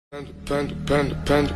Panda, panda, panda, panda.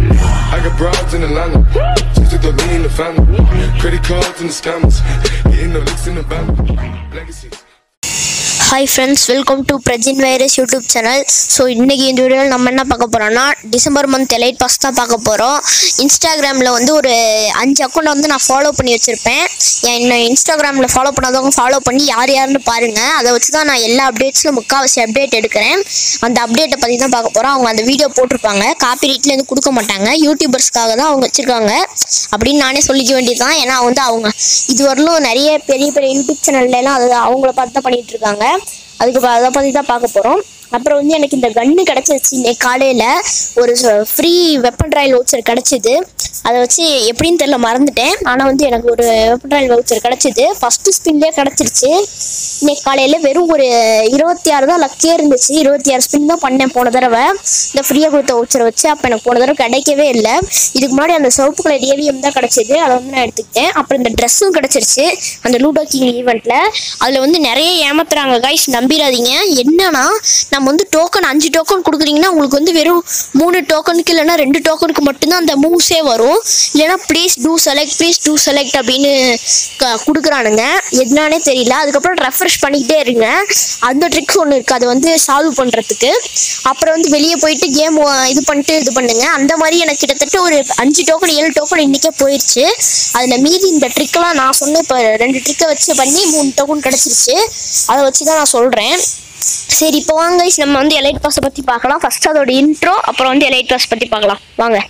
I got broads in Atlanta. Just took the lean in the family. Credit cards and the scammers. Getting no licks in the band. Legacies. Hi friends welcome to Prajin virus YouTube channel so இன்றைக்கி இந்த வீடியோவில் நம்ம என்ன பார்க்க போகிறோம்னா December month elite pass தான் பார்க்க போகிறோம் இன்ஸ்டாகிராமில் வந்து ஒரு அஞ்சு அக்கௌண்ட் வந்து நான் ஃபாலோ பண்ணி வச்சுருப்பேன் என்ன இன்ஸ்டாகிராமில் ஃபாலோ பண்ணாதவங்க ஃபாலோ பண்ணி யார் யாருன்னு பாருங்கள் அதை வச்சு தான் நான் எல்லா அப்டேட்ஸில் முக்கால்வாசி அப்டேட் எடுக்கிறேன் அந்த அப்டேட்டை பற்றி தான் பார்க்க போகிறோம் அவங்க அந்த வீடியோ போட்டிருப்பாங்க காப்பி ரேட்லேருந்து கொடுக்க மாட்டாங்க யூடியூபர்ஸ்க்காக தான் அவங்க வச்சுருக்காங்க அப்படின்னு நானே சொல்லிக்க வேண்டியது தான் ஏன்னா வந்து அவங்க இது வரலும் நிறைய பெரிய பெரிய யூடியூப் சேனல்ல எல்லாம் அது அவங்கள பார்த்து தான் பண்ணிட்டு இருக்காங்க அதுக்கு ப- அதை பற்றி தான் பார்க்க போகிறோம் அப்புறம் வந்து எனக்கு இந்த கன்று கிடச்சிருச்சு இன்னைக்கு காலையில் ஒரு ஃப்ரீ வெப்பன் ட்ராயல் வவுச்சர் கிடச்சிது அதை வச்சு எப்படின்னு தெரியல மறந்துட்டேன் ஆனால் வந்து எனக்கு ஒரு வெப்பன் ட்ராயல் வவுச்சர் கிடச்சிது ஃபஸ்ட்டு ஸ்பின்லேயே கிடச்சிருச்சு இன்னைக்கு காலையில் வெறும் ஒரு இருபத்தி ஆறு தான் லக்கியே இருந்துச்சு இருபத்தி ஆறு ஸ்பின் தான் பண்ணேன் போன தடவை இந்த ஃப்ரீயாக கொடுத்த வவுச்சரை வச்சு அப்போ எனக்கு போன தடவை கிடைக்கவே இல்லை இதுக்கு முன்னாடி அந்த சிவப்பு கலர் ஏவிஎம் தான் கிடச்சிது அதை வந்து நான் எடுத்துக்கிட்டேன் அப்புறம் இந்த ட்ரெஸ்ஸும் கிடச்சிருச்சு அந்த லூடோ கிங் ஈவெண்ட்டில் அதில் வந்து நிறைய ஏமாத்துறாங்க கைஸ் நம்பிடாதீங்க என்னன்னா நம்ம வந்து டோக்கன் அஞ்சு டோக்கன் கொடுக்குறீங்கன்னா உங்களுக்கு வந்து வெறும் மூணு டோக்கனுக்கு இல்லைன்னா ரெண்டு டோக்கனுக்கு மட்டும்தான் அந்த மூவ்ஸே வரும் இல்லைன்னா please do select please do select அப்படின்னு க- கொடுக்குறானுங்க என்னன்னே தெரியல அதுக்கப்புறம் ரெஃப்ரெஷ் பண்ணிக்கிட்டே இருங்க அந்த ட்ரிக்ஸ் ஒன்று இருக்குது அதை வந்து சால்வ் பண்ணுறதுக்கு அப்புறம் வந்து வெளியே போயிட்டு கேம் இது பண்ணிட்டு இது பண்ணுங்க அந்த மாதிரி எனக்கு கிட்டத்தட்ட ஒரு அஞ்சு டோக்கன் ஏழு டோக்கன் இன்றைக்கே போயிடுச்சு அதில் மீதி இந்த ட்ரிக்கெலாம் நான் சொன்ன இப்போ ரெண்டு ட்ரிக்கை வச்சு பண்ணி மூணு டோக்கன் கிடச்சிருச்சு அதை வச்சு தான் நான் சொல்கிறேன் சரி இப்போ வாங்க guys, நம்ம வந்து எலைட் பாஸை பற்றி பார்க்கலாம் ஃபர்ஸ்ட் அதோட இன்ட்ரோ அப்புறம் வந்து எலைட் பாஸ் பற்றி பார்க்கலாம் வாங்க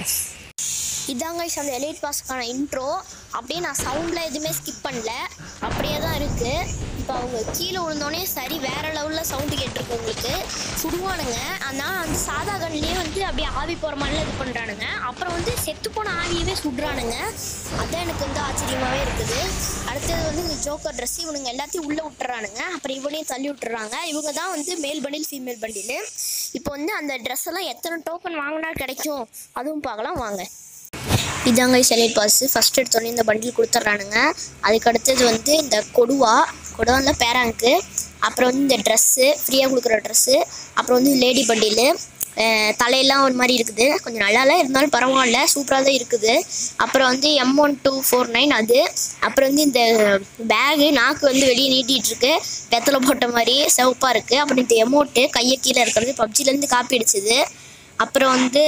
இதாங்க guys அந்த எலைட் பாஸ்க்கான இன்ட்ரோ அப்படியே நான் சவுண்டில் எதுவுமே ஸ்கிப் பண்ணல அப்படியே தான் இருக்குது இப்போ அவங்க கீழே விழுந்தோடனே சரி வேற லெவலில் சவுண்டு கேட்டிருக்கு உங்களுக்கு சுடுவானுங்க ஆனால் அந்த சாதா கன்லேயே வந்து அப்படியே ஆவி போகிற மாதிரிலாம் இது பண்ணுறானுங்க அப்புறம் வந்து செத்து போன ஆவியவே சுடுறானுங்க அதான் எனக்கு வந்து ஆச்சரியமாகவே இருக்குது அடுத்தது வந்து இந்த ஜோக்கர் ட்ரெஸ் இவனுங்க எல்லாத்தையும் உள்ளே விட்டுறானுங்க அப்புறம் இவனையும் தள்ளி விட்டுறாங்க இவங்க தான் வந்து மேல் பண்டில் ஃபீமேல் பண்டில் இப்போ வந்து அந்த ட்ரெஸ் எல்லாம் எத்தனை டோக்கன் வாங்கினா கிடைக்கும் அதுவும் பார்க்கலாம் வாங்க இதாங்க செலைட் பாஸ் ஃபர்ஸ்ட் எடுத்தோடனே இந்த பண்டில் கொடுத்துட்றானுங்க அதுக்கு அடுத்தது வந்து இந்த கொடுவா கொடுவான்ல பேராங்க்கு அப்புறம் வந்து இந்த ட்ரெஸ்ஸு ஃப்ரீயாக கொடுக்குற ட்ரெஸ்ஸு அப்புறம் வந்து லேடி பண்டிலு தலையெல்லாம் ஒரு மாதிரி இருக்குது கொஞ்சம் நல்லா இல்லை இருந்தாலும் பரவாயில்ல சூப்பராக தான் இருக்குது அப்புறம் வந்து M one two four nine அது அப்புறம் வந்து இந்த பேகு நாக்கு வந்து வெளியே நீட்டிகிட்டு இருக்கு வெத்தலை போட்ட மாதிரி சிவப்பாக இருக்குது அப்புறம் இந்த எமௌண்ட்டு கையை கீழே இருக்கிறது பப்ஜிலேருந்து காப்பி அடிச்சது அப்புறம் வந்து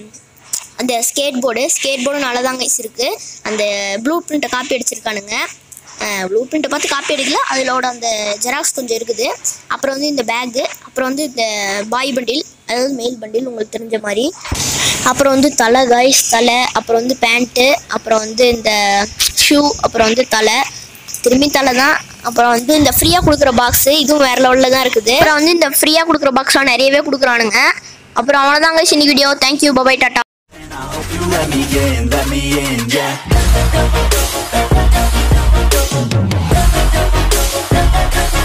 அந்த ஸ்கேட் போர்டு ஸ்கேட் போர்டும் நல்லா தான் கைஸ் இருக்குது அந்த ப்ளூ பிரிண்ட்டை காப்பி அடிச்சிருக்கானுங்க ப்ளூ பிரிண்ட்டை பார்த்து காப்பி அடிக்கல அதிலோட அந்த ஜெராக்ஸ் கொஞ்சம் இருக்குது அப்புறம் வந்து இந்த பேக்கு அப்புறம் வந்து இந்த பாய் பண்டில் அதாவது மெயில் பண்டில் உங்களுக்கு தெரிஞ்ச மாதிரி அப்புறம் வந்து தலை காய்ஸ் தலை அப்புறம் வந்து பேண்ட்டு அப்புறம் வந்து இந்த ஷூ அப்புறம் வந்து தலை திரும்பி தலை தான் அப்புறம் வந்து இந்த ஃப்ரீயாக கொடுக்குற பாக்ஸு இதுவும் வேறு லெவலில் தான் இருக்குது அப்புறம் வந்து இந்த ஃப்ரீயாக கொடுக்குற பாக்ஸ்லாம் நிறையவே கொடுக்குறானுங்க அப்புறம் அவ்வளோதாங்க இன்னைக்கு video thank you bye bye tata And I hope you let me in, let me in, yeah